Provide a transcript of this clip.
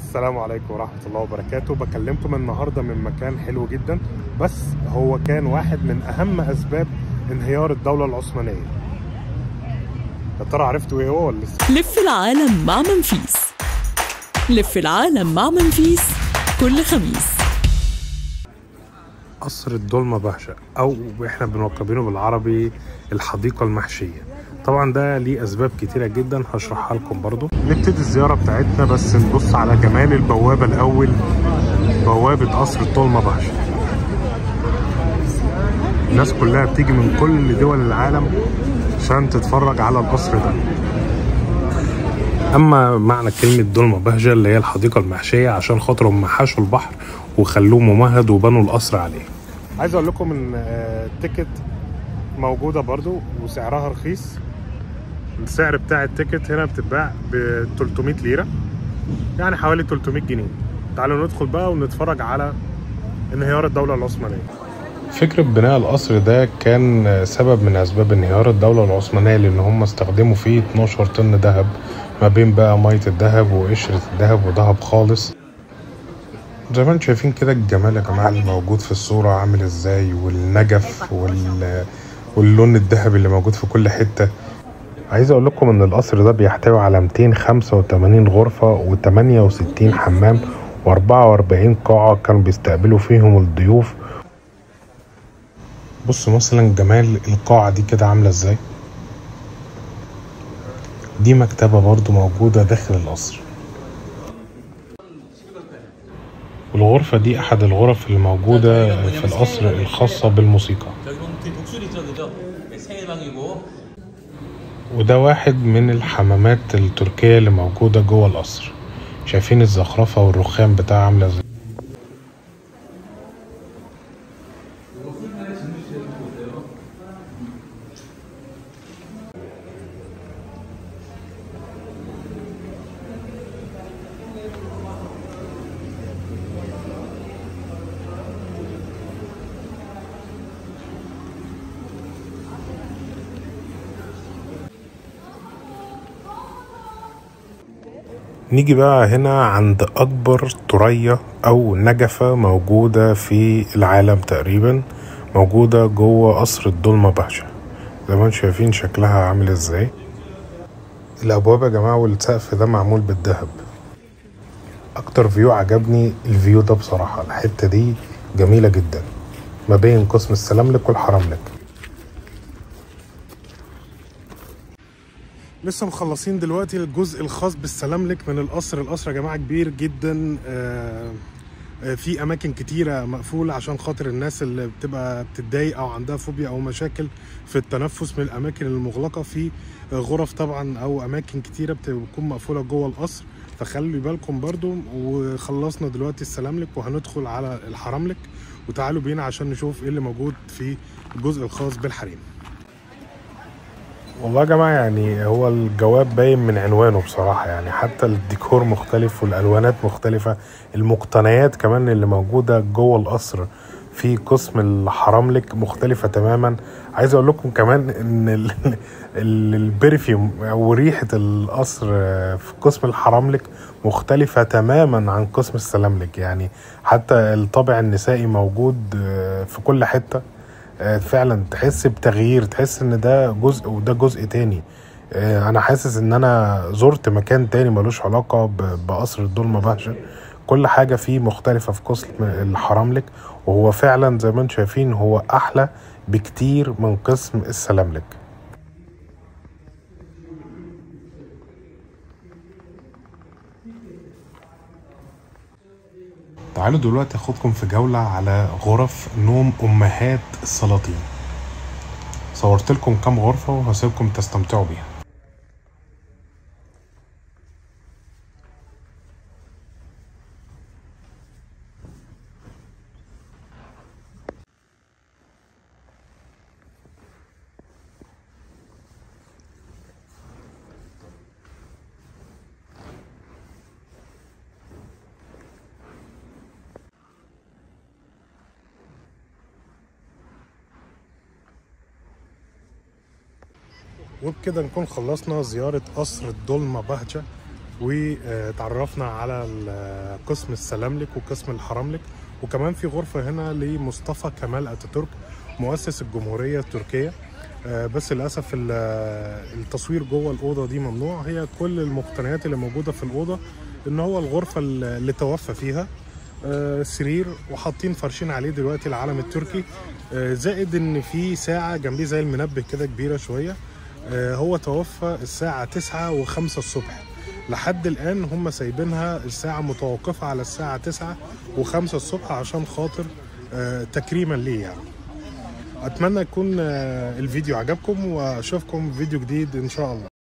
السلام عليكم ورحمة الله وبركاته بكلمكم النهاردة من مكان حلو جدا بس هو كان واحد من أهم أسباب انهيار الدولة العثمانية يا ترى عرفتوا ايه هو ولا لسه؟ لف العالم مع منفيس لف العالم مع منفيس كل خميس قصر الدولمة بهجة أو إحنا بنلقبينه بالعربي الحديقة المحشية طبعا ده ليه أسباب كتيرة جدا هشرحها لكم برضو نبتدي الزيارة بتاعتنا بس نبص على جمال البوابة الأول بوابة قصر الدولمة بهجة الناس كلها بتيجي من كل دول العالم عشان تتفرج على القصر ده اما معنى كلمه دولمه بهجه اللي هي الحديقه المحشيه عشان خاطر هم حشوا البحر وخلوه ممهد وبنوا القصر عليه عايز اقول لكم ان آه، التيكت موجوده برضو وسعرها رخيص السعر بتاع التيكت هنا بتتباع ب 300 ليره يعني حوالي 300 جنيه تعالوا ندخل بقى ونتفرج على انهيار الدوله العثمانيه فكرة بناء القصر ده كان سبب من أسباب انهيار الدولة العثمانية لأن هم استخدموا فيه 12 طن ذهب ما بين بقى مية الذهب وقشرة الذهب وذهب خالص زي ما انتم شايفين كده الجمال يا جماعة اللي موجود في الصورة عامل ازاي والنجف وال... واللون الذهبي اللي موجود في كل حتة عايز اقول لكم ان القصر ده بيحتوي على 285 غرفة و68 حمام و44 قاعة كانوا بيستقبلوا فيهم الضيوف بص مثلا جمال القاعة دي كده عاملة ازاي دي مكتبة برضو موجودة داخل القصر والغرفة دي أحد الغرف اللي موجودة في القصر الخاصة بالموسيقى 저기 보면 뒤에 독수리 트럭이죠. 네, 생일방이고 وده واحد من الحمامات التركية اللي موجودة جوه القصر شايفين الزخرفة والرخام بتاعها عاملة ازاي نيجي بقى هنا عند أكبر طرية أو نجفة موجودة في العالم تقريبا موجودة جوه قصر الدولمة بهجة زي ما انتم شايفين شكلها عامل ازاي الأبواب يا جماعة والسقف ده معمول بالذهب أكتر فيو عجبني الفيو ده بصراحة الحتة دي جميلة جدا ما بين قسم السلاملك والحرملك لسه مخلصين دلوقتي الجزء الخاص بالسلاملك من القصر القصر يا جماعه كبير جدا آه، آه، في اماكن كتيره مقفوله عشان خاطر الناس اللي بتبقى بتتضايق او عندها فوبيا او مشاكل في التنفس من الاماكن المغلقه في آه، غرف طبعا او اماكن كتيره بتكون مقفوله جوه القصر فخلي بالكم برضو وخلصنا دلوقتي السلاملك وهندخل على الحرملك وتعالوا بينا عشان نشوف ايه اللي موجود في الجزء الخاص بالحريم والله يا جماعة يعني هو الجواب باين من عنوانه بصراحة يعني حتى الديكور مختلف والألوانات مختلفة المقتنيات كمان اللي موجودة جوه القصر في قسم الحرملك مختلفة تماما عايز اقول لكم كمان ان ال- ال- البرفيوم او ريحة القصر في قسم الحرملك مختلفة تماما عن قسم السلاملك يعني حتى الطابع النسائي موجود في كل حتة آه، فعلا تحس بتغيير تحس ان ده جزء وده جزء تاني آه، انا حاسس ان انا زرت مكان تاني ملوش علاقة ب- بقصر الدولمة بهجة كل حاجة فيه مختلفة في قسم الحرملك وهو فعلا زي ما انتم شايفين هو احلى بكتير من قسم السلاملك تعالوا دلوقتي اخدكم في جولة على غرف نوم امهات السلاطين صورت لكم كام غرفة وهسيبكم تستمتعوا بيها وبكده نكون خلصنا زيارة قصر الدولمة بهجة وتعرفنا على ال- قسم السلاملك وقسم الحرملك وكمان في غرفة هنا لمصطفى كمال اتاتورك مؤسس الجمهورية التركية آه، بس للأسف ال- التصوير جوه الأوضة دي ممنوع هي كل المقتنيات اللي موجودة في الأوضة إن هو الغرفة اللي توفى فيها آه، سرير وحاطين فرشين عليه دلوقتي العلم التركي آه، زائد ان في ساعه جنبيه زي المنبه كده كبيره شويه آه، هو توفى الساعه 9 و5 الصبح لحد الان هم سايبينها الساعه متوقفه على الساعه 9 و5 الصبح عشان خاطر آه، تكريما ليه يعني اتمنى يكون آه، الفيديو عجبكم واشوفكم فيديو جديد ان شاء الله